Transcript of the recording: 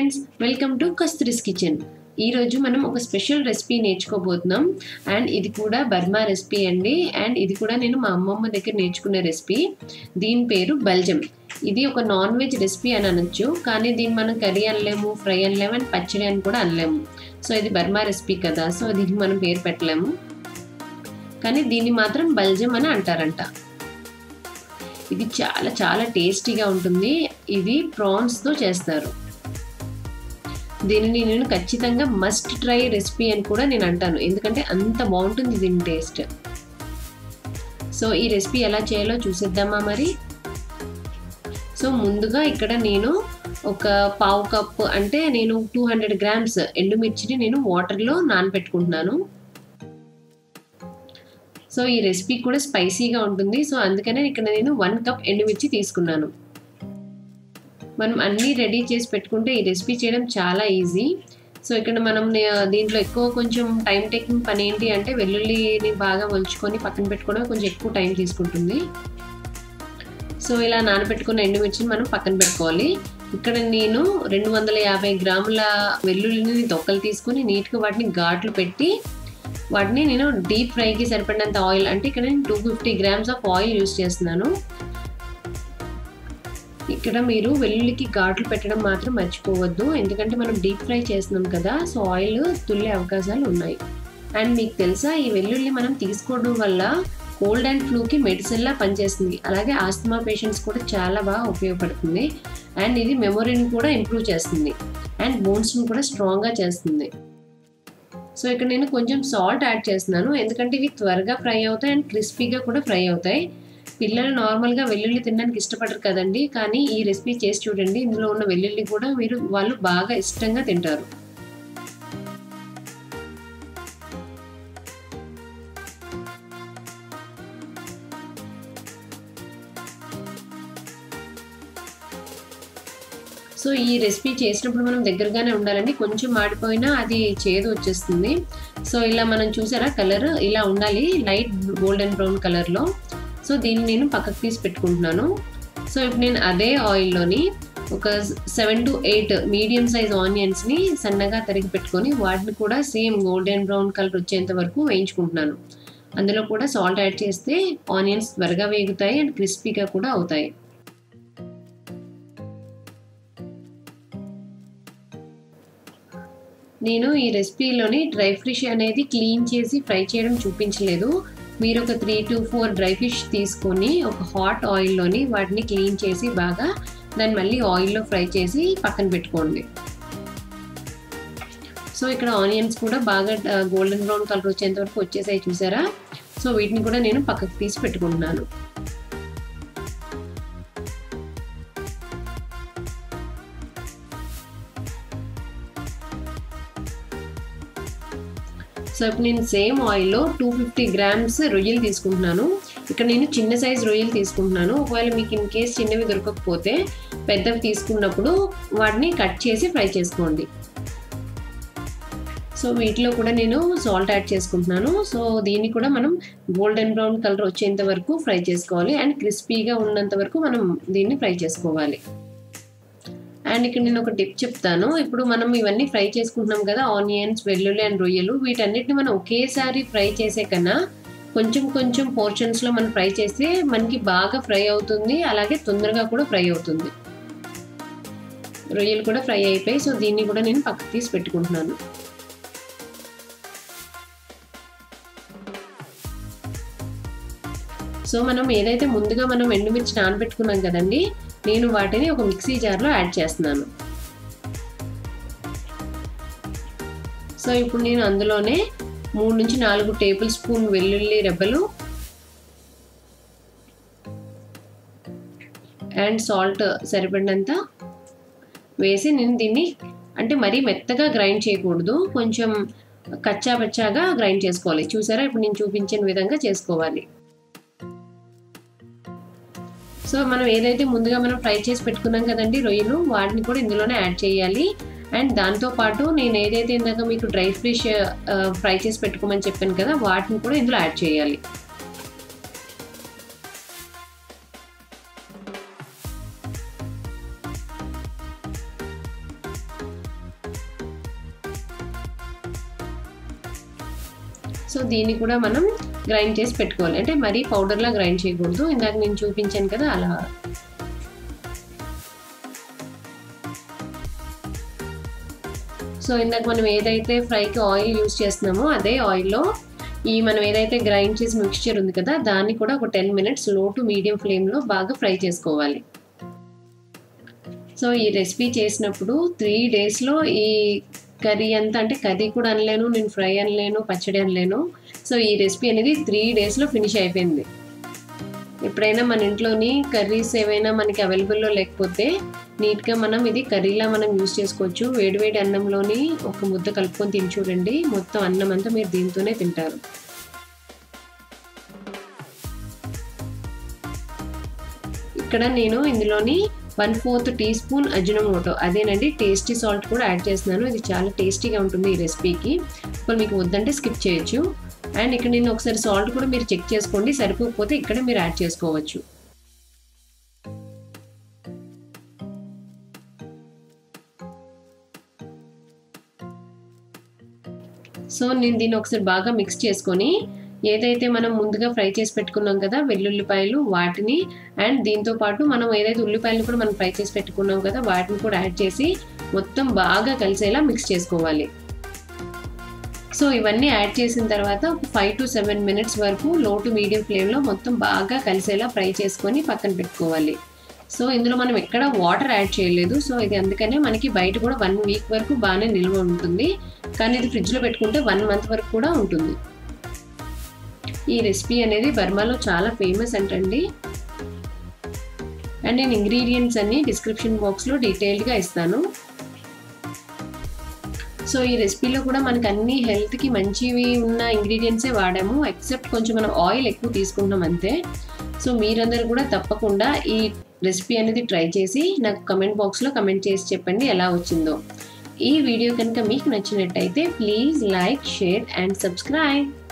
friends welcome to Kasturi's kitchen ఈరోజు మనం ఒక స్పెషల్ రెసిపీ నేర్చుకోబోతున్నాం అండ్ ఇది కూడా బర్మా రెసిపీ అండి అండ్ ఇది కూడా నేను మా అమ్మమ్మ దగ్గర నేర్చుకునే రెసిపీ దీని పేరు బల్జం ఇది ఒక నాన్ వెజ్ రెసిపీ అని అనొచ్చు కానీ దీన్ని మనం కర్రీ అనలేము ఫ్రై అనలేము అండ్ పచ్చడి అని కూడా అనలేము సో ఇది బర్మా రెసిపీ కదా సో దీనికి మనం పేరు పెట్టలేము కానీ దీన్ని మాత్రం బల్జం అని అంటారంట ఇది చాలా చాలా టేస్టీగా ఉంటుంది ఇది ప్రాన్స్తో చేస్తారు దీనిని నేను ఖచ్చితంగా మస్ట్ ట్రై రెసిపీ అని కూడా నేను అంటాను ఎందుకంటే అంత బాగుంటుంది దీని టేస్ట్ సో ఈ రెసిపీ ఎలా చేయాలో చూసేద్దామా మరి సో ముందుగా ఇక్కడ నేను ఒక పావు కప్ అంటే నేను టూ హండ్రెడ్ గ్రామ్స్ ఎండుమిర్చిని నేను వాటర్లో నానబెట్టుకుంటున్నాను సో ఈ రెసిపీ కూడా స్పైసీగా ఉంటుంది సో అందుకనే ఇక్కడ నేను వన్ కప్ ఎండుమిర్చి తీసుకున్నాను మనం అన్నీ రెడీ చేసి పెట్టుకుంటే ఈ రెసిపీ చేయడం చాలా ఈజీ సో ఇక్కడ మనం దీంట్లో ఎక్కువ కొంచెం టైం టేకింగ్ పని ఏంటి అంటే వెల్లుల్లిని బాగా ఒలుచుకొని పక్కన పెట్టుకోవడం కొంచెం ఎక్కువ టైం తీసుకుంటుంది సో ఇలా నానబెట్టుకున్న ఎండుమిర్చిని మనం పక్కన పెట్టుకోవాలి ఇక్కడ నేను రెండు వందల యాభై గ్రాముల వెల్లుల్లిని తొక్కలు తీసుకుని నీట్గా వాటిని ఘాట్లు పెట్టి వాటిని నేను డీప్ ఫ్రైకి సరిపడినంత ఆయిల్ అంటే ఇక్కడ నేను two fifty grams of oil use చేస్తున్నాను ఇక్కడ మీరు వెల్లుల్లికి ఘాట్లు పెట్టడం మాత్రం మర్చిపోవద్దు ఎందుకంటే మనం డీప్ ఫ్రై చేస్తున్నాం కదా సో ఆయిల్ తుల్లే అవకాశాలు ఉన్నాయి అండ్ మీకు తెలుసా ఈ వెల్లుల్లి మనం తీసుకోవడం వల్ల కోల్డ్ అండ్ ఫ్లూకి మెడిసిన్లా పనిచేస్తుంది అలాగే ఆస్తమా పేషెంట్స్ కూడా చాలా బాగా ఉపయోగపడుతుంది అండ్ ఇది మెమొరీని కూడా ఇంప్రూవ్ చేస్తుంది అండ్ బోన్స్ని కూడా స్ట్రాంగ్గా చేస్తుంది సో ఇక్కడ నేను కొంచెం సాల్ట్ యాడ్ చేస్తున్నాను ఎందుకంటే ఇవి త్వరగా ఫ్రై అవుతాయి అండ్ క్రిస్పీగా కూడా ఫ్రై అవుతాయి పిల్లలు నార్మల్గా వెల్లుల్లి తినడానికి ఇష్టపడరు కదండి కానీ ఈ రెసిపీ చేసి చూడండి ఇందులో ఉన్న వెల్లుల్లి కూడా మీరు వాళ్ళు బాగా ఇష్టంగా తింటారు సో ఈ రెసిపీ చేసినప్పుడు మనం దగ్గరగానే ఉండాలండి కొంచెం మాడిపోయినా అది చేదు వచ్చేస్తుంది సో ఇలా మనం చూసారా కలర్ ఇలా ఉండాలి లైట్ గోల్డెన్ బ్రౌన్ కలర్లో సో దీన్ని నేను పక్కకు తీసి పెట్టుకుంటున్నాను సో ఇప్పుడు నేను అదే ఆయిల్లోని ఒక seven to eight medium size ఆనియన్స్ని సన్నగా తరిగి పెట్టుకొని వాటిని కూడా సేమ్ గోల్డెన్ బ్రౌన్ కలర్ వచ్చేంత వరకు వేయించుకుంటున్నాను అందులో కూడా సాల్ట్ యాడ్ చేస్తే ఆనియన్స్ త్వరగా వేగుతాయి అండ్ క్రిస్పీగా కూడా అవుతాయి నేను ఈ రెసిపీలోని డ్రై ఫిష్ అనేది క్లీన్ చేసి ఫ్రై చేయడం చూపించలేదు మీరు ఒక three to four dry fish తీసుకొని ఒక హాట్ ఆయిల్లోని వాటిని క్లీన్ చేసి బాగా దాన్ని మళ్ళీ ఆయిల్లో ఫ్రై చేసి పక్కన పెట్టుకోండి సో ఇక్కడ ఆనియన్స్ కూడా బాగా గోల్డెన్ బ్రౌన్ కలర్ వచ్చేంత వరకు వచ్చేసాయి చూసారా సో వీటిని కూడా నేను పక్కకు తీసి పెట్టుకుంటున్నాను సో ఇప్పుడు నేను సేమ్ ఆయిల్లో టూ ఫిఫ్టీ గ్రామ్స్ రొయ్యలు తీసుకుంటున్నాను ఇక్కడ నేను చిన్న సైజ్ రొయ్యలు తీసుకుంటున్నాను ఒకవేళ మీకు ఇన్ కేస్ చిన్నవి దొరకకపోతే పెద్దవి తీసుకున్నప్పుడు వాటిని కట్ చేసి ఫ్రై చేసుకోండి సో వీటిలో కూడా నేను సాల్ట్ యాడ్ చేసుకుంటున్నాను సో దీన్ని కూడా మనం గోల్డెన్ బ్రౌన్ కలర్ వచ్చేంత వరకు ఫ్రై చేసుకోవాలి అండ్ క్రిస్పీగా ఉన్నంత వరకు మనం దీన్ని ఫ్రై చేసుకోవాలి అండ్ ఇక్కడ నేను ఒక టిప్ చెప్తాను ఇప్పుడు మనం ఇవన్నీ ఫ్రై చేసుకుంటున్నాం కదా ఆనియన్స్ వెల్లుల్లి అండ్ రొయ్యలు వీటన్నిటిని మనం ఒకేసారి ఫ్రై చేసే కన్నా కొంచెం కొంచెం పోర్షన్స్లో మనం ఫ్రై చేస్తే మనకి బాగా ఫ్రై అవుతుంది అలాగే తొందరగా కూడా ఫ్రై అవుతుంది రొయ్యలు కూడా ఫ్రై అయిపోయి సో దీన్ని కూడా నేను పక్కకు తీసి పెట్టుకుంటున్నాను సో మనం ఏదైతే ముందుగా మనం ఎండుమిర్చి నానబెట్టుకున్నాం కదండి నేను వాటిని ఒక మిక్సీ జార్లో యాడ్ చేస్తున్నాను సో ఇప్పుడు నేను అందులోనే మూడు నుంచి నాలుగు టేబుల్ స్పూన్ వెల్లుల్లి రెబ్బలు అండ్ సాల్ట్ సరిపడినంత వేసి నేను దీన్ని అంటే మరీ మెత్తగా గ్రైండ్ చేయకూడదు కొంచెం కచ్చా పచ్చాగా గ్రైండ్ చేసుకోవాలి చూసారా ఇప్పుడు నేను చూపించిన విధంగా చేసుకోవాలి సో మనం ఏదైతే ముందుగా మనం ఫ్రై చేసి పెట్టుకున్నాం కదండి రొయ్యలు వాటిని కూడా ఇందులోనే యాడ్ చేయాలి అండ్ దాంతోపాటు నేను ఏదైతే ఇందాక మీకు డ్రై ఫిష్ ఫ్రై చేసి పెట్టుకోమని చెప్పాను కదా వాటిని కూడా ఇందులో యాడ్ చేయాలి సో దీన్ని కూడా మనం గ్రైండ్ చేసి పెట్టుకోవాలి అంటే మరీ పౌడర్లా గ్రైండ్ చేయకూడదు ఇందాక నేను చూపించాను కదా అలా సో ఇందాక మనం ఏదైతే ఫ్రైకి ఆయిల్ యూస్ చేస్తున్నామో అదే ఆయిల్లో ఈ మనం ఏదైతే గ్రైండ్ చేసి మిక్స్చర్ ఉంది కదా దాన్ని కూడా ఒక ten minutes low to medium ఫ్లేమ్లో బాగా ఫ్రై చేసుకోవాలి సో ఈ రెసిపీ చేసినప్పుడు త్రీ డేస్లో ఈ కర్రీ అంతా అంటే కర్రీ కూడా అనలేను నేను ఫ్రై అనలేను పచ్చడి అనలేను సో ఈ రెసిపీ అనేది త్రీ డేస్లో ఫినిష్ అయిపోయింది ఎప్పుడైనా మన ఇంట్లోని కర్రీస్ ఏవైనా మనకి అవైలబుల్లో లేకపోతే నీట్గా మనం ఇది కర్రీలా మనం యూస్ చేసుకోవచ్చు వేడివేడి అన్నంలోని ఒక ముద్ద కలుపుకొని తిని చూడండి మొత్తం అన్నం అంతా మీరు దీంతోనే తింటారు ఇక్కడ నేను ఇందులోని one fourth teaspoon Ajinomoto అదేనండి టేస్టీ సాల్ట్ కూడా యాడ్ చేస్తున్నాను ఇది చాలా టేస్టీగా ఉంటుంది ఈ రెసిపీకి ఇప్పుడు మీకు వద్దంటే స్కిప్ చేయొచ్చు అండ్ ఇక్కడ నేను ఒకసారి సాల్ట్ కూడా మీరు చెక్ చేసుకోండి సరిపోకపోతే ఇక్కడ మీరు యాడ్ చేసుకోవచ్చు సో నేను దీన్ని ఒకసారి బాగా మిక్స్ చేసుకొని ఏదైతే మనం ముందుగా ఫ్రై చేసి పెట్టుకున్నాం కదా వెల్లుల్లిపాయలు వాటిని అండ్ దీంతో పాటు మనం ఏదైతే ఉల్లిపాయలు కూడా మనం ఫ్రై చేసి పెట్టుకున్నాం కదా వాటిని కూడా యాడ్ చేసి మొత్తం బాగా కలిసేలా మిక్స్ చేసుకోవాలి సో ఇవన్నీ యాడ్ చేసిన తర్వాత ఒక ఫైవ్ టు సెవెన్ మినిట్స్ వరకు లో టు మీడియం ఫ్లేమ్లో మొత్తం బాగా కలిసేలా ఫ్రై చేసుకొని పక్కన పెట్టుకోవాలి సో ఇందులో మనం ఎక్కడ వాటర్ యాడ్ చేయలేదు సో ఇది అందుకనే మనకి బయట కూడా వన్ వీక్ వరకు బాగానే నిల్వ ఉంటుంది కానీ ఇది ఫ్రిడ్జ్లో పెట్టుకుంటే వన్ మంత్ వరకు కూడా ఉంటుంది ఈ రెసిపీ అనేది బర్మాలో చాలా ఫేమస్ అంటండి అండ్ నేను ఇంగ్రీడియంట్స్ అన్ని డిస్క్రిప్షన్ బాక్స్లో డీటెయిల్డ్గా ఇస్తాను సో ఈ రెసిపీలో కూడా మనకి అన్ని హెల్త్కి మంచివి ఉన్న ఇంగ్రీడియంట్సే వాడాము ఎక్సెప్ట్ కొంచెం మనం ఆయిల్ ఎక్కువ తీసుకుంటున్నాం అంతే సో మీరందరూ కూడా తప్పకుండా ఈ రెసిపీ అనేది ట్రై చేసి నాకు కమెంట్ బాక్స్లో కమెంట్ చేసి చెప్పండి ఎలా వచ్చిందో ఈ వీడియో కనుక మీకు నచ్చినట్టయితే please like share and subscribe